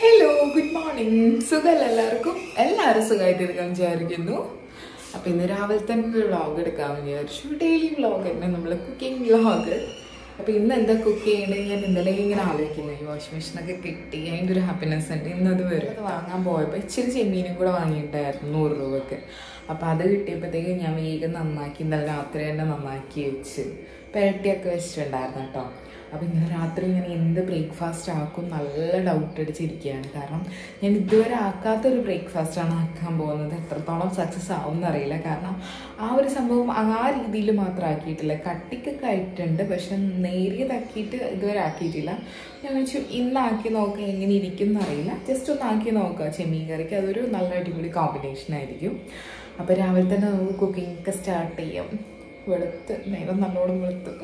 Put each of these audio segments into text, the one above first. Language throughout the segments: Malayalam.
ഹലോ ഗുഡ് മോർണിംഗ് സുഖമല്ല എല്ലാവർക്കും എല്ലാവരും സുഖമായിട്ടിരിക്കാൻ വിചാരിക്കുന്നു അപ്പം ഇന്ന് രാവിലെ തന്നെ ഒരു വ്ളോഗ് എടുക്കാമെന്ന് വിചാരിച്ചു ഡെയിലി വ്ളോഗ് തന്നെ നമ്മൾ കുക്കിംഗ് വ്ളോഗ് അപ്പം ഇന്ന് എന്താ കുക്ക് ചെയ്യേണ്ടത് ഞാൻ ഇന്നലെ ഇങ്ങനെ ആലോചിക്കുന്നു ഈ വാഷിംഗ് മെഷീനൊക്കെ കിട്ടി അതിൻ്റെ ഒരു ഹാപ്പിനെസ് ഉണ്ട് ഇന്നത് വരും അത് വാങ്ങാൻ പോയപ്പോൾ ഇച്ചിരി ചെമ്മീനും കൂടെ വാങ്ങിയിട്ടായിരുന്നു നൂറ് രൂപക്ക് അപ്പം അത് കിട്ടിയപ്പോഴത്തേക്ക് ഞാൻ വേഗം നന്നാക്കി ഇന്നലെ രാത്രി തന്നെ നന്നാക്കി വെച്ച് പെരട്ടിയൊക്കെ വെച്ചിട്ടുണ്ടായിരുന്നു കേട്ടോ അപ്പം ഇന്നലെ രാത്രി ഞാൻ എന്ത് ബ്രേക്ക്ഫാസ്റ്റ് ആക്കും നല്ല ഡൗട്ട് അടിച്ചിരിക്കുകയാണ് കാരണം ഞാൻ ഇതുവരെ ആക്കാത്തൊരു ബ്രേക്ക്ഫാസ്റ്റാണ് ആക്കാൻ പോകുന്നത് എത്രത്തോളം സക്സസ് ആവും എന്നറിയില്ല കാരണം ആ ഒരു സംഭവം ആ രീതിയിൽ മാത്രം ആക്കിയിട്ടില്ല കട്ടിക്കൊക്കെ ആയിട്ടുണ്ട് പക്ഷെ നേരിയതാക്കിയിട്ട് ഇതുവരെ ആക്കിയിട്ടില്ല ഞാൻ വെച്ചു ഇന്നാക്കി നോക്കാം എങ്ങനെ ഇരിക്കും എന്നറിയില്ല ജസ്റ്റ് ഒന്ന് ആക്കി നോക്കുക ചെമ്മീൻ കറിക്ക് അതൊരു നല്ല അടിപൊളി കോമ്പിനേഷൻ ആയിരിക്കും അപ്പോൾ രാവിലെ തന്നെ നമുക്ക് കുക്കിംഗ് ഒക്കെ സ്റ്റാർട്ട് ചെയ്യാം വെളുത്ത് നേരം നല്ലോണം വെളുത്ത്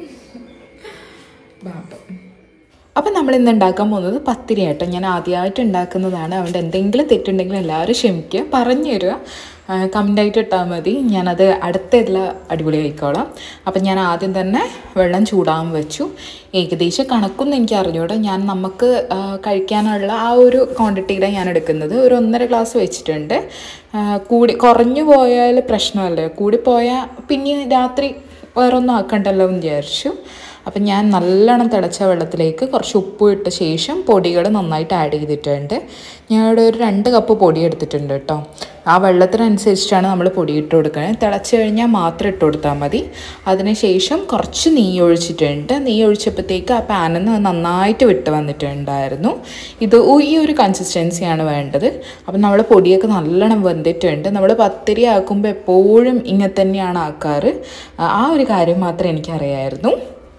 ബാപ്പം അപ്പം നമ്മൾ ഇന്ന് ഉണ്ടാക്കാൻ പോകുന്നത് പത്തിരി ആട്ടോ ഞാൻ ആദ്യമായിട്ട് ഉണ്ടാക്കുന്നതാണ് അതുകൊണ്ട് എന്തെങ്കിലും തെറ്റുണ്ടെങ്കിൽ എല്ലാവരും ക്ഷമിക്കുക പറഞ്ഞു തരിക കമൻ്റായിട്ട് ഇട്ടാൽ മതി ഞാനത് അടുത്ത ഇതിൽ അടിപൊളി ആയിക്കോളാം അപ്പം ഞാൻ ആദ്യം തന്നെ വെള്ളം ചൂടാൻ വെച്ചു ഏകദേശം കണക്കൊന്നും എനിക്ക് അറിഞ്ഞൂടെ ഞാൻ നമുക്ക് ആ, കഴിക്കാനുള്ള ആ ഒരു ക്വാണ്ടിറ്റിയിലാണ് ഞാൻ എടുക്കുന്നത് ഒരു ഒന്നര ഗ്ലാസ് വെച്ചിട്ടുണ്ട് ആ, കൂടി കുറഞ്ഞു പോയാൽ പ്രശ്നമല്ലേ കൂടി പോയാൽ പിന്നെ രാത്രി വേറൊന്നും ആക്കണ്ടല്ലോ എന്ന് വിചാരിച്ചു അപ്പം ഞാൻ നല്ലോണം തിളച്ച വെള്ളത്തിലേക്ക് കുറച്ച് ഉപ്പ് ഇട്ട ശേഷം പൊടികൾ നന്നായിട്ട് ആഡ് ചെയ്തിട്ടുണ്ട് ഞാൻ ഇവിടെ ഒരു രണ്ട് കപ്പ് പൊടി എടുത്തിട്ടുണ്ട് കേട്ടോ ആ വെള്ളത്തിനനുസരിച്ചിട്ടാണ് നമ്മൾ പൊടി ഇട്ട് കൊടുക്കുന്നത് തിളച്ച് കഴിഞ്ഞാൽ മാത്രം ഇട്ട് കൊടുത്താൽ മതി അതിനുശേഷം കുറച്ച് നെയ്യ് ഒഴിച്ചിട്ടുണ്ട് നെയ്യ് ഒഴിച്ചപ്പോഴത്തേക്ക് ആ പാനിൽ നിന്ന് നന്നായിട്ട് വിട്ട് വന്നിട്ടുണ്ടായിരുന്നു ഇത് ഉ- ഈ ഒരു കൺസിസ്റ്റൻസിയാണ് വേണ്ടത് അപ്പം നമ്മൾ പൊടിയൊക്കെ നല്ലോണം വെന്തിട്ടുണ്ട് നമ്മൾ പത്തിരി ആക്കുമ്പോൾ എപ്പോഴും ഇങ്ങനെ തന്നെയാണ് ആക്കാറ് ആ ഒരു കാര്യം മാത്രമേ എനിക്കറിയായിരുന്നു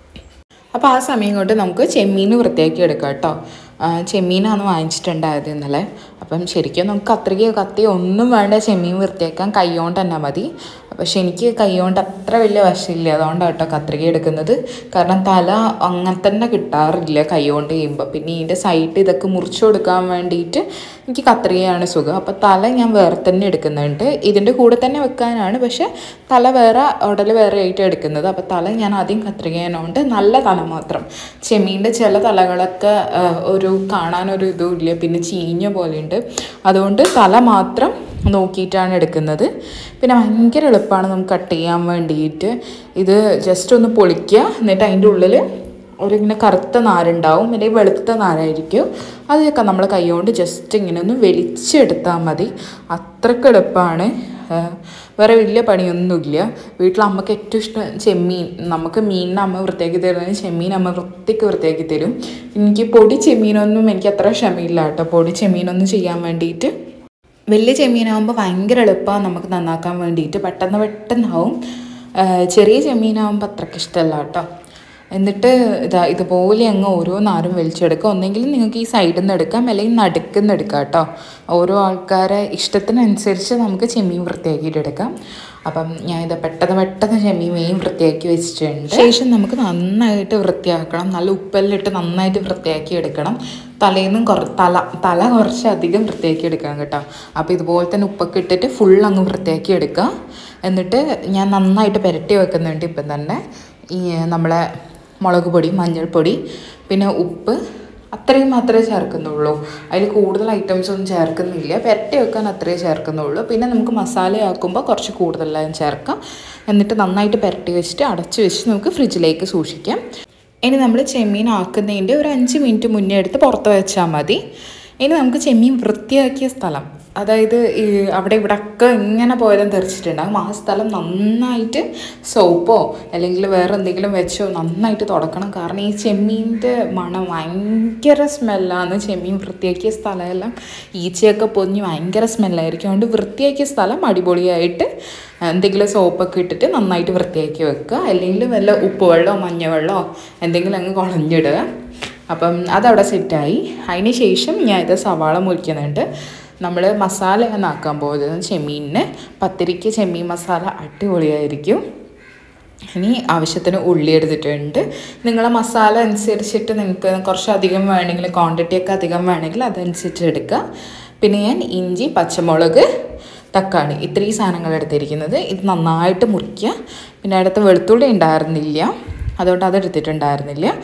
അപ്പോൾ ആ സമയം കൊണ്ട് നമുക്ക് ചെമ്മീൻ വൃത്തിയാക്കി എടുക്കാം കേട്ടോ ആ, ചെമ്മീനാണ് വാങ്ങിച്ചിട്ടുണ്ടായത് ഇന്നലെ അപ്പം ശരിക്കും നമുക്ക് കത്രികയോ കത്തിയോ ഒന്നും വേണ്ട ചെമ്മീൻ വൃത്തിയാക്കാൻ കൈകൊണ്ട് തന്നെ മതി പക്ഷെ എനിക്ക് കൈകൊണ്ട് അത്ര വലിയ വശമില്ല അതുകൊണ്ടാണ് കേട്ടോ കത്രിക എടുക്കുന്നത് കാരണം തല അങ്ങനെ തന്നെ കിട്ടാറില്ല കൈകൊണ്ട് ചെയ്യുമ്പോൾ പിന്നെ ഇതിൻ്റെ സൈഡ് ഇതൊക്കെ മുറിച്ചു കൊടുക്കാൻ വേണ്ടിയിട്ട് എനിക്ക് കത്രികയാണ് സുഖം അപ്പോൾ തല ഞാൻ വേറെ തന്നെ എടുക്കുന്നുണ്ട് ഇതിൻ്റെ കൂടെ തന്നെ വെക്കാനാണ് പക്ഷെ തല വേറെ ഉടൽ വേറെ ആയിട്ട് എടുക്കുന്നത് അപ്പോൾ തല ഞാൻ ആദ്യം കത്രികേനോണ്ട് നല്ല തല മാത്രം ചെമ്മീൻ്റെ ചില തലകളൊക്കെ ആ, ഒരു കാണാനൊരു ഇതും ഇല്ല പിന്നെ ചീഞ്ഞ പോലെയുണ്ട് അതുകൊണ്ട് തല മാത്രം നോക്കിയിട്ടാണ് എടുക്കുന്നത് പിന്നെ ഭയങ്കര എളുപ്പമാണ് നമുക്ക് കട്ട് ചെയ്യാൻ വേണ്ടിയിട്ട് ഇത് ജസ്റ്റ് ഒന്ന് പൊളിക്കുക എന്നിട്ട് അതിൻ്റെ ഉള്ളിൽ ഒരു ഇങ്ങനെ കറുത്ത നാരുണ്ടാവും അല്ലെങ്കിൽ വെളുത്ത നാരായിരിക്കും അതൊക്കെ നമ്മൾ കൈകൊണ്ട് ജസ്റ്റ് ഇങ്ങനെ ഒന്ന് വലിച്ചെടുത്താൽ മതി അത്രയ്ക്ക് എളുപ്പമാണ് ആഹ് വേറെ വലിയ പണിയൊന്നുമില്ല വീട്ടിൽ അമ്മക്ക് ഏറ്റവും ഇഷ്ടം ചെമ്മീൻ നമുക്ക് മീനിന് അമ്മ വൃത്തിയാക്കി തരുന്നത് ചെമ്മീൻ അമ്മ വൃത്തിക്ക് വൃത്തിയാക്കി തരും എനിക്ക് പൊടി ചെമ്മീനൊന്നും എനിക്ക് അത്ര ക്ഷമയില്ല കേട്ടോ പൊടി ചെമ്മീനൊന്നും ചെയ്യാൻ വേണ്ടിയിട്ട് വലിയ ചെമ്മീനാകുമ്പോൾ ഭയങ്കര എളുപ്പമാണ് നമുക്ക് നന്നാക്കാൻ വേണ്ടിയിട്ട് പെട്ടെന്ന് പെട്ടെന്നാവും ആ, ചെറിയ ചെമ്മീനാകുമ്പോൾ അത്രയ്ക്ക് ഇഷ്ടമല്ല കേട്ടോ എന്നിട്ട് ഇതാ ഇതുപോലെ അങ്ങ് ഓരോ നാരും വലിച്ചെടുക്കുക ഒന്നെങ്കിൽ നിങ്ങൾക്ക് ഈ സൈഡിൽ നിന്ന് എടുക്കാം അല്ലെങ്കിൽ നടുക്കിൽ നിന്ന് എടുക്കാം കേട്ടോ ഓരോ ആൾക്കാരെ ഇഷ്ടത്തിനനുസരിച്ച് നമുക്ക് ചെമ്മീൻ വൃത്തിയാക്കിയിട്ട് എടുക്കാം അപ്പം ഞാൻ ഇത് പെട്ടെന്ന് പെട്ടെന്ന് ചെമ്മീൻ മെയിൻ വൃത്തിയാക്കി വെച്ചിട്ടുണ്ട് ശേഷം നമുക്ക് നന്നായിട്ട് വൃത്തിയാക്കണം നല്ല ഉപ്പെല്ലിട്ട് നന്നായിട്ട് വൃത്തിയാക്കി എടുക്കണം തലേന്നും കുറ തല തല കുറച്ച് അധികം വൃത്തിയാക്കി എടുക്കണം കേട്ടോ അപ്പോൾ ഇതുപോലെ തന്നെ ഉപ്പൊക്കെ ഇട്ടിട്ട് ഫുൾ അങ്ങ് വൃത്തിയാക്കി എടുക്കുക എന്നിട്ട് ഞാൻ നന്നായിട്ട് പുരട്ടി വെക്കുന്നുണ്ട് ഇപ്പം തന്നെ ഈ നമ്മളെ മുളക് പൊടി മഞ്ഞൾപ്പൊടി പിന്നെ ഉപ്പ് അത്രയും മാത്രമേ ചേർക്കുന്നുള്ളൂ അതിൽ കൂടുതൽ ഐറ്റംസ് ഒന്നും ചേർക്കുന്നില്ല പെരട്ടി വെക്കാൻ അത്രയേ ചേർക്കുന്നുള്ളൂ പിന്നെ നമുക്ക് മസാലയാക്കുമ്പോൾ കുറച്ച് കൂടുതലെല്ലാം ചേർക്കാം എന്നിട്ട് നന്നായിട്ട് പെരട്ടി വെച്ചിട്ട് അടച്ച് വെച്ച് നമുക്ക് ഫ്രിഡ്ജിലേക്ക് സൂക്ഷിക്കാം ഇനി നമ്മൾ ചെമ്മീൻ ആക്കുന്നതിൻ്റെ ഒരു അഞ്ച് മിനിറ്റ് മുന്നേ എടുത്ത് പുറത്ത് വെച്ചാൽ മതി ഇനി നമുക്ക് ചെമ്മീൻ വൃത്തിയാക്കിയ സ്ഥലം അതായത് ഈ അവിടെ ഇവിടെ ഒക്കെ എങ്ങനെ പോയാലും തെറിച്ചിട്ടുണ്ടാകും ആ സ്ഥലം നന്നായിട്ട് സോപ്പോ അല്ലെങ്കിൽ വേറെ എന്തെങ്കിലും വെച്ചോ നന്നായിട്ട് തുടക്കണം കാരണം ഈ ചെമ്മീൻ്റെ മണം ഭയങ്കര സ്മെല്ലാണ് ചെമ്മീൻ വൃത്തിയാക്കിയ സ്ഥലമെല്ലാം ഈച്ചയൊക്കെ പൊഞ്ഞ് ഭയങ്കര സ്മെല്ലായിരിക്കും അതുകൊണ്ട് വൃത്തിയാക്കിയ സ്ഥലം അടിപൊളിയായിട്ട് എന്തെങ്കിലും സോപ്പൊക്കെ ഇട്ടിട്ട് നന്നായിട്ട് വൃത്തിയാക്കി വെക്കുക അല്ലെങ്കിൽ വല്ല ഉപ്പ് വെള്ളമോ മഞ്ഞവെള്ളമോ എന്തെങ്കിലും അങ്ങ് കുളഞ്ഞിടുക അപ്പം അതവിടെ സെറ്റായി അതിന് ശേഷം ഞാൻ ഇത് സവാള മുറിക്കുന്നുണ്ട് നമ്മൾ മസാലയാണ് ആക്കാൻ പോകുന്നത് ചെമ്മീനിന് പത്തിരിക്ക് ചെമ്മീൻ മസാല അടിപൊളിയായിരിക്കും ഇനി ആവശ്യത്തിന് ഉള്ളി എടുത്തിട്ടുണ്ട് നിങ്ങളെ മസാല അനുസരിച്ചിട്ട് നിങ്ങൾക്ക് കുറച്ച് അധികം വേണമെങ്കിൽ ക്വാണ്ടിറ്റി ഒക്കെ അധികം വേണമെങ്കിൽ അതനുസരിച്ച് എടുക്കുക പിന്നെ ഞാൻ ഇഞ്ചി പച്ചമുളക് തക്കാളി ഇത്രയും സാധനങ്ങൾ എടുത്തിരിക്കുന്നത് ഇത് നന്നായിട്ട് മുറിക്കുക പിന്നെ അടുത്ത് വെളുത്തുള്ളി ഉണ്ടായിരുന്നില്ല അതുകൊണ്ട് അത് എടുത്തിട്ടുണ്ടായിരുന്നില്ല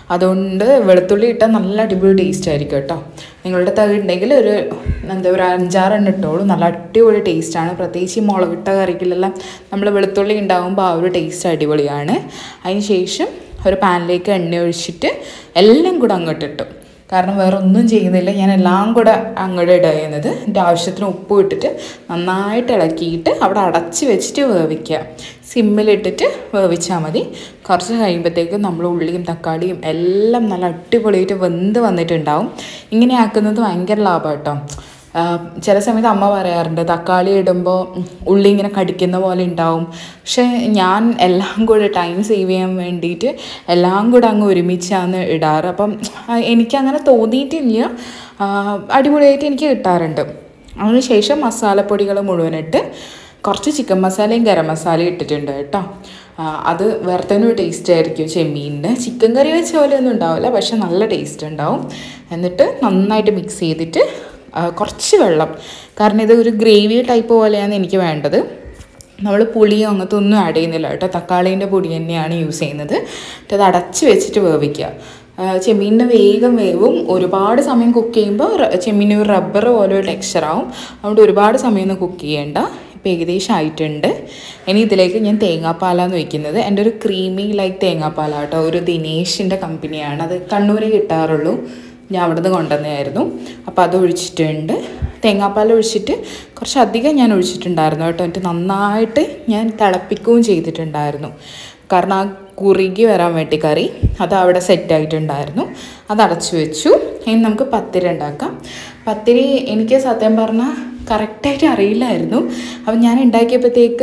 അതുകൊണ്ട് വെളുത്തുള്ളി ഇട്ടാൽ നല്ല അടിപൊളി ടേസ്റ്റ് ആയിരിക്കും കേട്ടോ നിങ്ങളുടെ തവി ഉണ്ടെങ്കിൽ ഒരു എന്താ ഒരു അഞ്ചാറെണ്ണം ഇട്ടോളൂ നല്ല അടിപൊളി ടേസ്റ്റാണ് പ്രത്യേകിച്ച് ഈ മുളകിട്ട കറികളിലെല്ലാം നമ്മൾ വെളുത്തുള്ളി ഉണ്ടാകുമ്പോൾ ആ ഒരു ടേസ്റ്റ് അടിപൊളിയാണ് അതിന് ശേഷം ഒരു പാനിലേക്ക് എണ്ണ ഒഴിച്ചിട്ട് എല്ലാം കൂടെ അങ്ങോട്ട് ഇട്ടു കാരണം വേറെ ഒന്നും ചെയ്യുന്നില്ല ഞാൻ എല്ലാം കൂടെ അങ്ങോട്ട് ഇടുക ചെയ്യുന്നത് എൻ്റെ ആവശ്യത്തിന് ഉപ്പ് ഇട്ടിട്ട് നന്നായിട്ട് ഇളക്കിയിട്ട് അവിടെ അടച്ച് വെച്ചിട്ട് വേവിക്കുക സിമ്മിലിട്ടിട്ട് വേവിച്ചാൽ മതി കുറച്ച് കഴിയുമ്പോഴത്തേക്കും നമ്മൾ ഉള്ളിയും തക്കാളിയും എല്ലാം നല്ല അടിപൊളിയായിട്ട് വെന്ത് വന്നിട്ടുണ്ടാവും ഇങ്ങനെ ആക്കുന്നത് ഭയങ്കര ലാഭം കേട്ടോ ചില സമയത്ത് അമ്മ പറയാറുണ്ട് തക്കാളി ഇടുമ്പോൾ ഉള്ളി ഇങ്ങനെ കടിക്കുന്ന പോലെ ഉണ്ടാവും പക്ഷേ ഞാൻ എല്ലാം കൂടെ ടൈം സേവ് ചെയ്യാൻ വേണ്ടിയിട്ട് എല്ലാം കൂടെ അങ്ങ് ഒരുമിച്ചാണ് ഇടാറ് അപ്പം ആ, എനിക്കങ്ങനെ തോന്നിയിട്ടില്ല ആ, അടിപൊളിയായിട്ട് എനിക്ക് കിട്ടാറുണ്ട് അതിനുശേഷം മസാലപ്പൊടികൾ മുഴുവനിട്ട് കുറച്ച് ചിക്കൻ മസാലയും ഗരം മസാലയും ഇട്ടിട്ടുണ്ട് കേട്ടോ ആ, അത് വേറെ തന്നെ ഒരു ടേസ്റ്റ് ആയിരിക്കും ചെമ്മീനിൻ്റെ ചിക്കൻ കറി വെച്ച പോലെ ഒന്നും ഉണ്ടാവില്ല പക്ഷെ നല്ല ടേസ്റ്റ് ഉണ്ടാവും എന്നിട്ട് നന്നായിട്ട് മിക്സ് ചെയ്തിട്ട് ആ, കുറച്ച് വെള്ളം കാരണം ഇത് ഒരു ഗ്രേവി ടൈപ്പ് പോലെയാണ് എനിക്ക് വേണ്ടത് നമ്മൾ പുളിയോ അങ്ങനത്തെ ഒന്നും ആഡ് ചെയ്യുന്നില്ല കേട്ടോ തക്കാളീൻ്റെ പൊടി തന്നെയാണ് യൂസ് ചെയ്യുന്നത് എന്നിട്ട് അത് അടച്ച് വെച്ചിട്ട് വേവിക്കുക ആ, ചെമ്മീനിന് വേഗം വേവും ഒരുപാട് സമയം കുക്ക് ചെയ്യുമ്പോൾ റ- ചെമ്മീന് ഒരു റബ്ബർ പോലെ ഒരു ടെക്സ്ചർ ആവും അതുകൊണ്ട് ഒരുപാട് സമയമൊന്നും കുക്ക് ചെയ്യേണ്ട ഇപ്പോൾ ഏകദേശം ആയിട്ടുണ്ട് ഇനി ഇതിലേക്ക് ഞാൻ തേങ്ങാപ്പാലാണ് വയ്ക്കുന്നത് എൻ്റെ ഒരു ക്രീമി ലൈക്ക് തേങ്ങാപ്പാല കേട്ടോ ഒരു ദിനേശിൻ്റെ കമ്പനിയാണ് അത് കണ്ണൂരേ കിട്ടാറുള്ളൂ ഞാൻ അവിടെ നിന്ന് കൊണ്ടുവന്നതായിരുന്നു അപ്പോൾ അത് ഒഴിച്ചിട്ടുണ്ട് തേങ്ങാപ്പാൽ ഒഴിച്ചിട്ട് കുറച്ച് അധികം ഞാൻ ഒഴിച്ചിട്ടുണ്ടായിരുന്നു കേട്ടോ എന്നിട്ട് നന്നായിട്ട് ഞാൻ തിളപ്പിക്കുകയും ചെയ്തിട്ടുണ്ടായിരുന്നു കാരണം ആ കുറുകി വരാൻ വേണ്ടി കറി അത് അവിടെ സെറ്റായിട്ടുണ്ടായിരുന്നു അത് അടച്ചു വെച്ചു ഇനി നമുക്ക് പത്തിരി ഉണ്ടാക്കാം പത്തിരി എനിക്ക് സത്യം പറഞ്ഞാൽ കറക്റ്റായിട്ട് അറിയില്ലായിരുന്നു അപ്പം ഞാൻ ഉണ്ടാക്കിയപ്പോഴത്തേക്ക്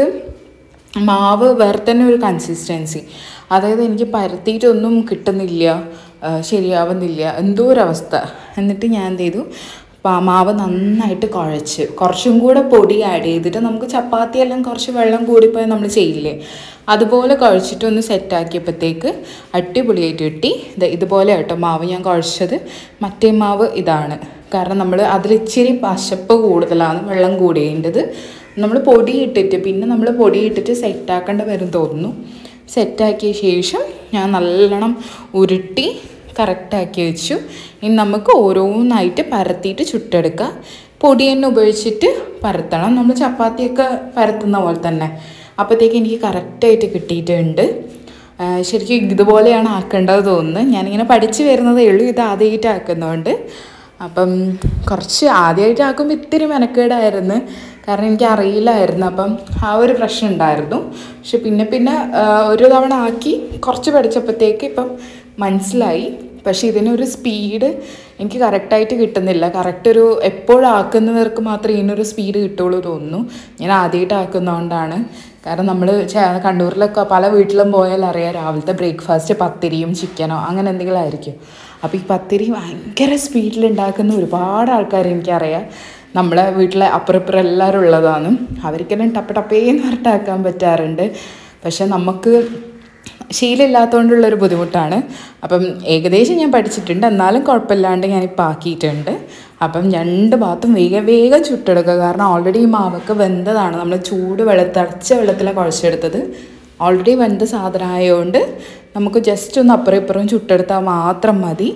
മാവ് വേറെ തന്നെ ഒരു കൺസിസ്റ്റൻസി അതായത് എനിക്ക് പരത്തിയിട്ടൊന്നും കിട്ടുന്നില്ല ആ, ശരിയാവുന്നില്ല എന്തോ ഒരവസ്ഥ എന്നിട്ട് ഞാൻ എന്ത് ചെയ്തു പാ- മാവ് നന്നായിട്ട് കുഴച്ച് കുറച്ചും കൂടെ പൊടി ആഡ് ചെയ്തിട്ട് നമുക്ക് ചപ്പാത്തി എല്ലാം കുറച്ച് വെള്ളം കൂടിപ്പോയി നമ്മൾ ചെയ്യില്ലേ അതുപോലെ കുഴച്ചിട്ട് ഒന്ന് സെറ്റാക്കിയപ്പോഴത്തേക്ക് അടിപൊളിയായിട്ട് കിട്ടി ഇത് ഇതുപോലെ കേട്ടോ മാവ് ഞാൻ കുഴച്ചത് മറ്റേ മാവ് ഇതാണ് കാരണം നമ്മൾ അതിൽ ഇച്ചിരി പശപ്പ് കൂടുതലാണ് വെള്ളം കൂടിയേണ്ടത് നമ്മൾ പൊടി ഇട്ടിട്ട് പിന്നെ നമ്മൾ പൊടി ഇട്ടിട്ട് സെറ്റാക്കേണ്ട വരും തോന്നുന്നു സെറ്റാക്കിയ ശേഷം ഞാൻ നല്ലോണം ഉരുട്ടി കറക്റ്റാക്കി വെച്ചു ഇനി നമുക്ക് ഓരോന്നായിട്ട് പരത്തിയിട്ട് ചുട്ടെടുക്കുക പൊടി തന്നെ ഉപയോഗിച്ചിട്ട് പരത്തണം നമ്മൾ ചപ്പാത്തിയൊക്കെ പരത്തുന്ന പോലെ തന്നെ അപ്പോഴത്തേക്ക് എനിക്ക് കറക്റ്റായിട്ട് കിട്ടിയിട്ടുണ്ട് ആ, ശരിക്കും ഇതുപോലെയാണ് ആക്കേണ്ടത് തോന്നുന്നു ഞാനിങ്ങനെ പഠിച്ചു വരുന്നതേ ഉള്ളൂ ഇത് ആദ്യമായിട്ട് ആക്കുന്നതുകൊണ്ട് അപ്പം കുറച്ച് ആദ്യമായിട്ട് ആക്കുമ്പോൾ ഇത്തിരി മെനക്കേടായിരുന്നു കാരണം എനിക്ക് അറിയില്ലായിരുന്നു അപ്പം ആ ഒരു പ്രശ്നം ഉണ്ടായിരുന്നു പക്ഷെ പിന്നെ പിന്നെ ആ, ഒരു തവണ ആക്കി കുറച്ച് പഠിച്ചപ്പോഴത്തേക്ക് ഇപ്പം മനസ്സിലായി പക്ഷേ ഇതിനൊരു സ്പീഡ് എനിക്ക് കറക്റ്റായിട്ട് കിട്ടുന്നില്ല കറക്റ്റ് ഒരു എപ്പോഴും ആക്കുന്നവർക്ക് മാത്രമേ ഇതിനൊരു സ്പീഡ് കിട്ടുള്ളൂ തോന്നുന്നു ഞാൻ ആദ്യമായിട്ട് ആക്കുന്നതുകൊണ്ടാണ് കാരണം നമ്മൾ കണ്ണൂരിലൊക്കെ പല വീട്ടിലും പോയാൽ അറിയാം രാവിലത്തെ ബ്രേക്ക്ഫാസ്റ്റ് പത്തിരിയും ചിക്കനോ അങ്ങനെ എന്തെങ്കിലും ആയിരിക്കും അപ്പോൾ ഈ പത്തിരി ഭയങ്കര സ്പീഡിൽ ഉണ്ടാക്കുന്ന ഒരുപാട് ആൾക്കാർ എനിക്കറിയാം നമ്മളെ വീട്ടിലെ അപ്പുറം ഇപ്പുറം എല്ലാവരും ഉള്ളതാണ് അവർക്കെല്ലാം ടപ്പ ടപ്പേന്ന് പറഞ്ഞിട്ടാക്കാൻ പറ്റാറുണ്ട് പക്ഷെ നമുക്ക് ശീലമില്ലാത്തതുകൊണ്ടുള്ളൊരു ബുദ്ധിമുട്ടാണ് അപ്പം ഏകദേശം ഞാൻ പഠിച്ചിട്ടുണ്ട് എന്നാലും കുഴപ്പമില്ലാണ്ട് ഞാനിപ്പോൾ ആക്കിയിട്ടുണ്ട് അപ്പം രണ്ട് ഭാഗത്തും വേഗം വേഗം ചുട്ടെടുക്കുക കാരണം ഓൾറെഡി ഈ മാവൊക്കെ വെന്തതാണ് നമ്മൾ ചൂട് വെള്ള തിളച്ച വെള്ളത്തിലാണ് കുഴച്ചെടുത്തത് ഓൾറെഡി വെന്ത സാധനം ആയതുകൊണ്ട് നമുക്ക് ജസ്റ്റ് ഒന്ന് അപ്പുറം ഇപ്പുറം ചുട്ടെടുത്താൽ മാത്രം മതി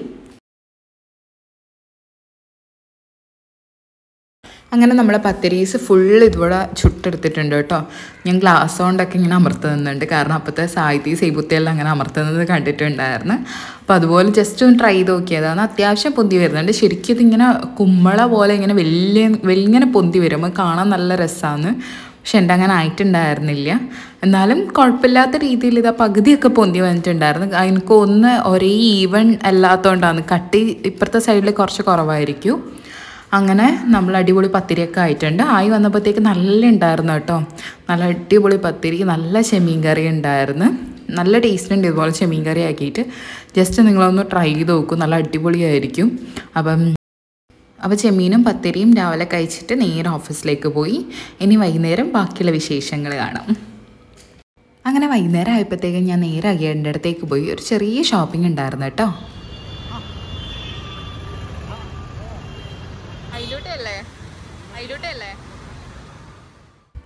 അങ്ങനെ നമ്മളെ പത്തിരീസ് ഫുൾ ഇതുപോലെ ചുട്ടെടുത്തിട്ടുണ്ട് കേട്ടോ ഞാൻ ഗ്ലാസ് കൊണ്ടൊക്കെ ഇങ്ങനെ അമർത്തുന്നുണ്ട് കാരണം അപ്പോഴത്തെ സാഹിത്യ സൈബുത്തിയെല്ലാം അങ്ങനെ അമർത്തുന്നത് കണ്ടിട്ടുണ്ടായിരുന്നു അപ്പോൾ അതുപോലെ ജസ്റ്റ് ഒന്ന് ട്രൈ ചെയ്ത് നോക്കിയതാണ് അത്യാവശ്യം പൊന്തി വരുന്നുണ്ട് ശരിക്കും ഇതിങ്ങനെ കുമ്മള പോലെ ഇങ്ങനെ വലിയ വലിയ ഇങ്ങനെ പൊന്തി വരും അത് കാണാൻ നല്ല രസമാണ് പക്ഷെ എൻ്റെ അങ്ങനെ ആയിട്ടുണ്ടായിരുന്നില്ല എന്നാലും കുഴപ്പമില്ലാത്ത രീതിയിൽ ഇതാ പകുതിയൊക്കെ പൊന്തി വന്നിട്ടുണ്ടായിരുന്നു എനിക്ക് ഒന്ന് ഒരേ ഈവൻ അല്ലാത്തതുകൊണ്ടാണ് കട്ടി ഇപ്പുറത്തെ സൈഡിൽ കുറച്ച് കുറവായിരിക്കും അങ്ങനെ നമ്മൾ അടിപൊളി പത്തിരിയൊക്കെ ആയിട്ടുണ്ട് ആയി വന്നപ്പോഴത്തേക്ക് നല്ല ഉണ്ടായിരുന്നു കേട്ടോ നല്ല അടിപൊളി പത്തിരി നല്ല ചെമ്മീൻ കറി ഉണ്ടായിരുന്നു നല്ല ടേസ്റ്റ് ഉണ്ട് ഇതുപോലെ ചെമ്മീൻ കറി ആക്കിയിട്ട് ജസ്റ്റ് നിങ്ങളൊന്ന് ട്രൈ ചെയ്ത് നോക്കൂ നല്ല അടിപൊളിയായിരിക്കും അപ്പം അപ്പോൾ ചെമ്മീനും പത്തിരിയും രാവിലെ കഴിച്ചിട്ട് നേരെ ഓഫീസിലേക്ക് പോയി ഇനി വൈകുന്നേരം ബാക്കിയുള്ള വിശേഷങ്ങൾ കാണാം അങ്ങനെ വൈകുന്നേരം ആയപ്പോഴത്തേക്കും ഞാൻ നേരെ അയ്യേൻ്റെ അടുത്തേക്ക് പോയി ഒരു ചെറിയ ഷോപ്പിംഗ് ഉണ്ടായിരുന്നു കേട്ടോ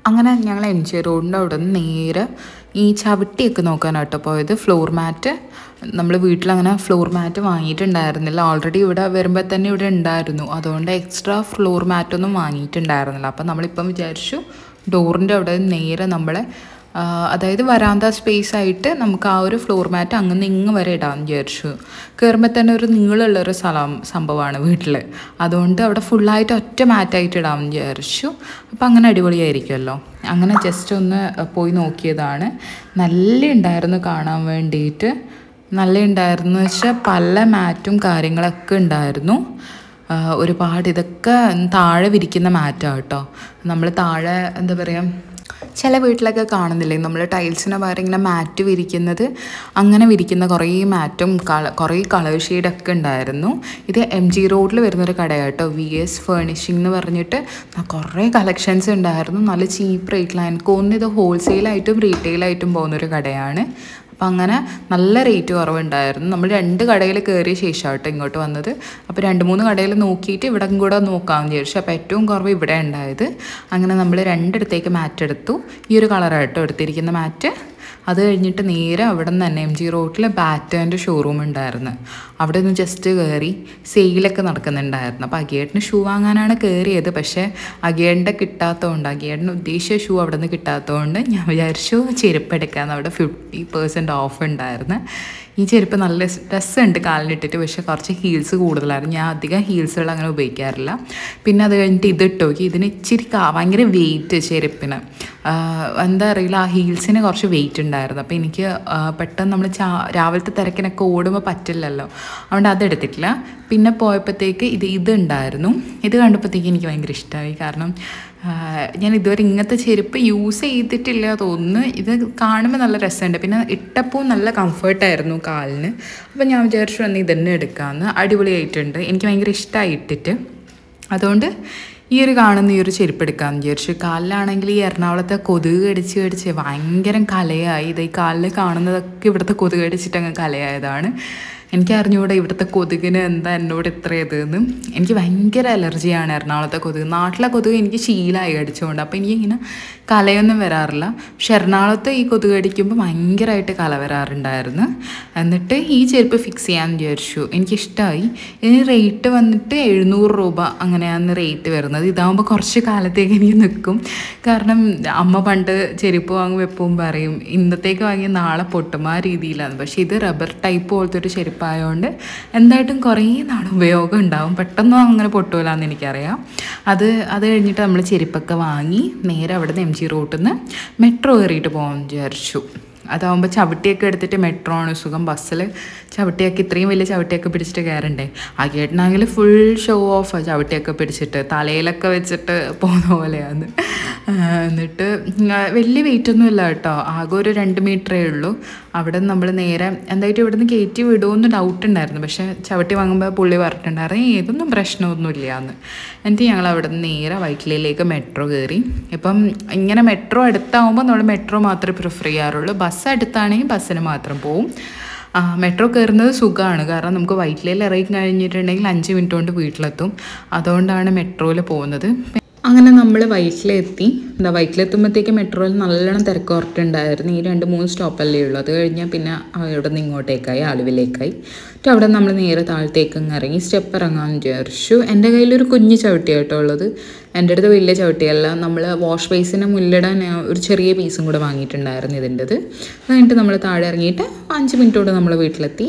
അങ്ങനെ ഞങ്ങൾ എം ജി റോഡിൻ്റെ അവിടെ നിന്ന് നേരെ ഈ ചവിട്ടിയൊക്കെ നോക്കാനാട്ടോ പോയത് ഫ്ലോർ മാറ്റ് നമ്മൾ വീട്ടിലങ്ങനെ ഫ്ലോർ മാറ്റ് വാങ്ങിയിട്ടുണ്ടായിരുന്നില്ല ഓൾറെഡി ഇവിടെ വരുമ്പോൾ തന്നെ ഇവിടെ ഉണ്ടായിരുന്നു അതുകൊണ്ട് എക്സ്ട്രാ ഫ്ലോർ മാറ്റൊന്നും വാങ്ങിയിട്ടുണ്ടായിരുന്നില്ല അപ്പം നമ്മളിപ്പം വിചാരിച്ചു ഡോറിൻ്റെ അവിടെ നേരെ നമ്മളെ ആ, അതായത് വരാന്ത സ്പേസ് ആയിട്ട് നമുക്ക് ആ ഒരു ഫ്ലോർ മാറ്റ് അങ്ങനെ ഇങ്ങ് വരെ ഇടാമെന്ന് വിചാരിച്ചു കയറുമ്പോൾ തന്നെ ഒരു നീളമുള്ളൊരു സ്ഥലം സംഭവമാണ് വീട്ടിൽ അതുകൊണ്ട് അവിടെ ഫുള്ളായിട്ട് ഒറ്റ മാറ്റായിട്ട് ഇടാമെന്ന് വിചാരിച്ചു അപ്പം അങ്ങനെ അടിപൊളിയായിരിക്കുമല്ലോ അങ്ങനെ ജസ്റ്റ് ഒന്ന് പോയി നോക്കിയതാണ് നല്ല ഉണ്ടായിരുന്നു കാണാൻ വേണ്ടിയിട്ട് നല്ല ഉണ്ടായിരുന്നു വെച്ചാൽ പല മാറ്റും കാര്യങ്ങളൊക്കെ ഉണ്ടായിരുന്നു ആ, ഒരുപാട് ഇതൊക്കെ താഴെ വിരിക്കുന്ന മാറ്റാണ് കേട്ടോ നമ്മൾ താഴെ എന്താ പറയുക ചില വീട്ടിലൊക്കെ കാണുന്നില്ലേ നമ്മൾ ടൈൽസിന് പകരം ഇങ്ങനെ മാറ്റ് വിരിക്കുന്നത് അങ്ങനെ വിരിക്കുന്ന കുറേ മാറ്റും കള കുറേ കളർ ഷെയ്ഡൊക്കെ ഉണ്ടായിരുന്നു ഇത് എം ജി റോഡിൽ വരുന്നൊരു കടയാണ് കേട്ടോ വി എസ് ഫേർണിഷിംഗ് എന്ന് പറഞ്ഞിട്ട് കുറേ കളക്ഷൻസ് ഉണ്ടായിരുന്നു നല്ല ചീപ്പ് റേറ്റിലാണ് എനിക്ക് തോന്നുന്നു ഇത് ഹോൾസെയിലായിട്ടും റീറ്റെയിലായിട്ടും പോകുന്നൊരു കടയാണ് അപ്പം അങ്ങനെ നല്ല റേറ്റ് കുറവുണ്ടായിരുന്നു നമ്മൾ രണ്ട് കടയിൽ കയറിയ ശേഷം കേട്ടോ ഇങ്ങോട്ട് വന്നത് അപ്പോൾ രണ്ട് മൂന്ന് കടയിൽ നോക്കിയിട്ട് ഇവിടെ കൂടെ നോക്കാമെന്ന് വിചാരിച്ചു അപ്പോൾ ഏറ്റവും കുറവ് ഇവിടെ ഉണ്ടായത് അങ്ങനെ നമ്മൾ രണ്ടിടത്തേക്ക് മാറ്റ് എടുത്തു ഈ ഒരു കളറായിട്ടോ എടുത്തിരിക്കുന്ന മാറ്റ് അത് കഴിഞ്ഞിട്ട് നേരെ അവിടെ നിന്ന് തന്നെ എം ജി റോഡിൽ ബാറ്റേൻ്റെ ഷോറൂം ഉണ്ടായിരുന്നു അവിടെ നിന്ന് ജസ്റ്റ് കയറി സെയിലൊക്കെ നടക്കുന്നുണ്ടായിരുന്നു അപ്പോൾ അഗിയേട്ടന് ഷൂ വാങ്ങാനാണ് കയറിയത് പക്ഷേ അഗിയേട്ടൻ്റെ കിട്ടാത്തതുകൊണ്ട് അഗിയേട്ടന് ഉദ്ദേശിച്ച ഷൂ അവിടെ നിന്ന് കിട്ടാത്തതുകൊണ്ട് ഞാൻ വിചാരിച്ചു ചെരുപ്പ് എടുക്കാമെന്ന് അവിടെ ഫിഫ്റ്റി പെർസെൻറ്റ് ഓഫ് ഉണ്ടായിരുന്നു ഈ ചെരുപ്പ് നല്ല രസമുണ്ട് കാലിനിട്ടിട്ട് പക്ഷേ കുറച്ച് ഹീൽസ് കൂടുതലായിരുന്നു ഞാൻ അധികം ഹീൽസുകൾ അങ്ങനെ ഉപയോഗിക്കാറില്ല പിന്നെ അത് കഴിഞ്ഞിട്ട് ഇത് ഇട്ട് നോക്കി ഇതിന് ഇച്ചിരി കാ ഭയങ്കര വെയിറ്റ് ചെരുപ്പിന് ആഹ് എന്താ അറിയില്ല ആ ഹീൽസിന് കുറച്ച് വെയിറ്റ് ഉണ്ടായിരുന്നു അപ്പോൾ എനിക്ക് ആഹ് പെട്ടെന്ന് നമ്മൾ ചാ രാവിലത്തെ തിരക്കിനൊക്കെ ഓടുമ്പോൾ പറ്റില്ലല്ലോ അതുകൊണ്ട് അതെടുത്തിട്ടില്ല പിന്നെ പോയപ്പോഴത്തേക്ക് ഇത് ഇത് ഉണ്ടായിരുന്നു ഇത് കണ്ടപ്പോഴത്തേക്ക് എനിക്ക് ഭയങ്കര ഇഷ്ടമായി കാരണം ആഹ് ഞാൻ ഇതുവരെ ഇങ്ങനത്തെ ചെരുപ്പ് യൂസ് ചെയ്തിട്ടില്ല തോന്നുന്നു ഇത് കാണുമ്പോൾ നല്ല രസമുണ്ട് പിന്നെ ഇട്ടപ്പോൾ നല്ല കംഫർട്ടായിരുന്നു കാലിന് അപ്പോൾ ഞാൻ വിചാരിച്ചു എന്നാൽ ഇതന്നെ എടുക്കാമെന്ന് അടിപൊളിയായിട്ടുണ്ട് എനിക്ക് ഭയങ്കര ഇഷ്ടമായി ഇട്ടിട്ട് അതുകൊണ്ട് ഈ ഒരു കാണുന്ന ഈ ഒരു ചെരുപ്പ് എടുക്കാമെന്ന് വിചാരിച്ചു കാലിലാണെങ്കിൽ ഈ എറണാകുളത്തെ കൊതുക് കടിച്ച് കടിച്ച് ഭയങ്കര കലയായി ഇത് ഈ കാലിൽ കാണുന്നതൊക്കെ ഇവിടുത്തെ കൊതുക് കടിച്ചിട്ട് അങ്ങ് കലയായതാണ് എനിക്ക് അറിഞ്ഞുകൂടെ ഇവിടുത്തെ കൊതുകിന് എന്താ എന്നോട് ഇത്ര ഇതെന്ന് എനിക്ക് ഭയങ്കര അലർജിയാണ് എറണാകുളത്തെ കൊതുക് നാട്ടിലെ കൊതുക് എനിക്ക് ശീലമായി കടിച്ചുകൊണ്ട് അപ്പോൾ എനിക്കിങ്ങനെ കലയൊന്നും വരാറില്ല പക്ഷെ എറണാകുളത്ത് ഈ കൊതുക് കടിക്കുമ്പോൾ ഭയങ്കരമായിട്ട് കല വരാറുണ്ടായിരുന്നു എന്നിട്ട് ഈ ചെരുപ്പ് ഫിക്സ് ചെയ്യാമെന്ന് വിചാരിച്ചു എനിക്കിഷ്ടമായി ഇതിന് റേറ്റ് വന്നിട്ട് എഴുന്നൂറ് രൂപ അങ്ങനെയാണ് റേറ്റ് വരുന്നത് ഇതാകുമ്പോൾ കുറച്ച് കാലത്തേക്ക് എനിക്ക് നിൽക്കും കാരണം അമ്മ പണ്ട് ചെരുപ്പ് വാങ്ങുമ്പോൾ എപ്പോഴും പറയും ഇന്നത്തേക്ക് വാങ്ങിയ നാളെ പൊട്ടും ആ രീതിയിലാണ് പക്ഷേ ഇത് റബ്ബർ ടൈപ്പ് പോലത്തെ ഒരു ചെരുപ്പായതുകൊണ്ട് എന്തായിട്ടും കുറേ നാൾ ഉപയോഗം ഉണ്ടാവും പെട്ടെന്ന് അങ്ങനെ പൊട്ടൂലെന്ന് എനിക്കറിയാം അത് അത് കഴിഞ്ഞിട്ട് നമ്മൾ ചെരുപ്പൊക്കെ വാങ്ങി നേരെ അവിടെ നിന്ന് എം ജി റോട്ടിൽ നിന്ന് മെട്രോ കയറിയിട്ട് പോകാമെന്ന് വിചാരിച്ചു അതാവുമ്പോൾ ചവിട്ടിയൊക്കെ എടുത്തിട്ട് മെട്രോ ആണ് സുഖം ബസ്സിൽ ചവിട്ടിയൊക്കെ ഇത്രയും വലിയ ചവിട്ടിയൊക്കെ പിടിച്ചിട്ട് കയറണ്ടേ ആ കേട്ടനാണെങ്കിൽ ഫുൾ ഷോ ഓഫ് ചവിട്ടിയൊക്കെ പിടിച്ചിട്ട് തലയിലൊക്കെ വെച്ചിട്ട് പോകുന്ന പോലെയാണ് എന്നിട്ട് ആ, വലിയ വെയിറ്റ് ഒന്നും ഇല്ല കേട്ടോ ആകെ ഒരു രണ്ട് മീറ്ററേ ഉള്ളൂ അവിടെ നമ്മൾ നേരെ എന്തായിട്ട് ഇവിടെ നിന്ന് കയറ്റി വിടുമെന്ന് ഡൗട്ട് ഉണ്ടായിരുന്നു പക്ഷേ ചവിട്ടി വാങ്ങുമ്പോൾ പുള്ളി പറഞ്ഞിട്ടുണ്ടായിരുന്നു "ഏയ്, ഇതൊന്നും പ്രശ്നമൊന്നുമില്ല എന്ന് എന്നിട്ട് ഞങ്ങൾ അവിടെ നിന്ന് നേരെ വൈറ്റിലയിലേക്ക് മെട്രോ കയറി ഇപ്പം ഇങ്ങനെ മെട്രോ അടുത്താവുമ്പോൾ നമ്മൾ മെട്രോ മാത്രമേ പ്രിഫർ ചെയ്യാറുള്ളൂ ബസ് അടുത്താണെങ്കിൽ ബസ്സിന് മാത്രം പോവും ആ, മെട്രോ കയറുന്നത് സുഖമാണ് കാരണം നമുക്ക് വൈറ്റിലയിൽ ഇറങ്ങി കഴിഞ്ഞിട്ടുണ്ടെങ്കിൽ അഞ്ച് മിനിറ്റ് കൊണ്ട് വീട്ടിലെത്തും അതുകൊണ്ടാണ് മെട്രോയിൽ പോകുന്നത് അങ്ങനെ നമ്മൾ വൈറ്റിലെത്തി എന്താ വൈറ്റിലെത്തുമ്പോഴത്തേക്ക് മെട്രോയിൽ നല്ലോണം തിരക്ക് ഉറട്ടുണ്ടായിരുന്നു ഈ രണ്ട് മൂന്ന് സ്റ്റോപ്പല്ലേ ഉള്ളൂ അത് കഴിഞ്ഞാൽ പിന്നെ അവിടെ നിന്ന് ഇങ്ങോട്ടേക്കായി ആലുവിലേക്കായി എന്നിട്ട് അവിടെ നമ്മൾ നേരെ താഴത്തേക്ക് അങ്ങ് ഇറങ്ങി സ്റ്റെപ്പ് ഇറങ്ങാമെന്ന് വിചാരിച്ചു എൻ്റെ കയ്യിലൊരു കുഞ്ഞു ചവിട്ടിയാട്ടോ ഉള്ളത് എൻ്റെ അടുത്ത് വലിയ ചവിട്ടിയല്ല നമ്മൾ വാഷ് ബേസിന് മുല്ലിടാൻ ഞാൻ ഒരു ചെറിയ പീസും കൂടെ വാങ്ങിയിട്ടുണ്ടായിരുന്നു ഇതിൻ്റെത് അത് കഴിഞ്ഞിട്ട് നമ്മൾ താഴെ ഇറങ്ങിയിട്ട് അഞ്ച് മിനിറ്റോടെ നമ്മൾ വീട്ടിലെത്തി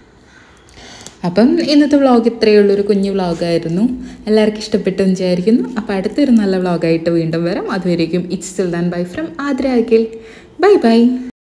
അപ്പം ഇന്നത്തെ വ്ളോഗ് ഇത്രയേ ഉള്ളൂ ഒരു കുഞ്ഞു വ്ളോഗായിരുന്നു എല്ലാവർക്കും ഇഷ്ടപ്പെട്ടെന്ന് വിചാരിക്കുന്നു അപ്പോൾ അടുത്തൊരു നല്ല വ്ളോഗായിട്ട് വീണ്ടും വരാം അതുവരേക്കും it's still then bye from Aadra Akhil bye by